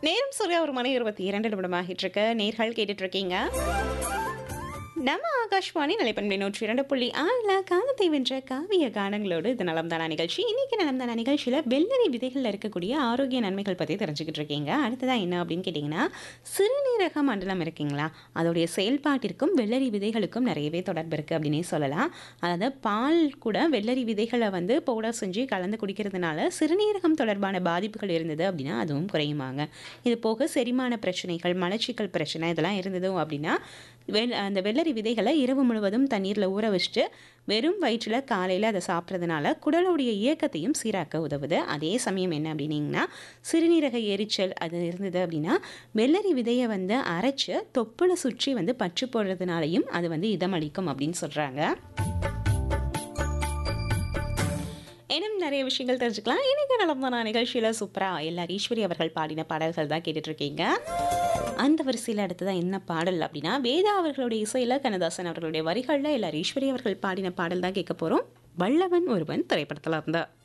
நேரம் சரியா ஒரு மணி இருபத்தி இரண்டு நிமிடமாகிட்டு இருக்கு நேர்கள் கேட்டுட்டு இருக்கீங்க நம்ம ஆகாஷ்வாணி நிலைப்பண்பை நூற்றி இரண்டு புள்ளி ஆறில் காலத்தை வென்ற காவிய கானங்களோடு இது நலம்தானா நிகழ்ச்சி இன்னைக்கு நலம்தானா நிகழ்ச்சியில் வெள்ளரி விதைகளில் இருக்கக்கூடிய ஆரோக்கிய நன்மைகள் பற்றி தெரிஞ்சுக்கிட்டு இருக்கீங்க அடுத்ததாக என்ன அப்படின்னு கேட்டிங்கன்னா சிறுநீரக மண்டலம் இருக்குங்களா அதோடைய செயல்பாட்டிற்கும் வெள்ளரி விதைகளுக்கும் நிறையவே தொடர்பு இருக்குது அப்படின்னே சொல்லலாம் அதாவது பால் கூட வெள்ளரி விதைகளை வந்து பவுடர் செஞ்சு கலந்து குடிக்கிறதுனால சிறுநீரகம் தொடர்பான பாதிப்புகள் இருந்தது அப்படின்னா அதுவும் குறையுமாங்க இது போக செரிமான பிரச்சனைகள் மலச்சிக்கல் பிரச்சனை இதெல்லாம் இருந்தது அப்படின்னா வெள் அந்த வெள்ளரி விதைகளை இரவு முழுவதும் தண்ணீரில் ஊற வச்சுட்டு வெறும் வயிற்றில் காலையில் அதை சாப்பிட்றதுனால குடலுடைய இயக்கத்தையும் சீராக்க உதவுது அதே சமயம் என்ன அப்படின்னீங்கன்னா சிறுநீரக எரிச்சல் அது இருந்தது அப்படின்னா வெள்ளரி விதையை வந்து அரைச்சு தொப்புளை சுற்றி வந்து பற்று போடுறதுனாலையும் அது வந்து இதமளிக்கும் அப்படின்னு சொல்கிறாங்க இன்னும் நிறைய விஷயங்கள் தெரிஞ்சுக்கலாம் இன்னைக்கு நடந்த நிகழ்ச்சியில் சூப்பராக எல்லார் ஈஸ்வரி அவர்கள் பாடின பாடல்கள் தான் கேட்டுட்டு இருக்கீங்க அந்த வரிசையில் அடுத்ததான் என்ன பாடல் அப்படின்னா வேதா அவர்களுடைய இசையில் கண்ணதாசன் அவர்களுடைய வரிகளில் எல்லார் ஈஸ்வரி அவர்கள் பாடின பாடல் தான் கேட்க போகிறோம் வல்லவன் ஒருவன் திரைப்படத்தில் இருந்தா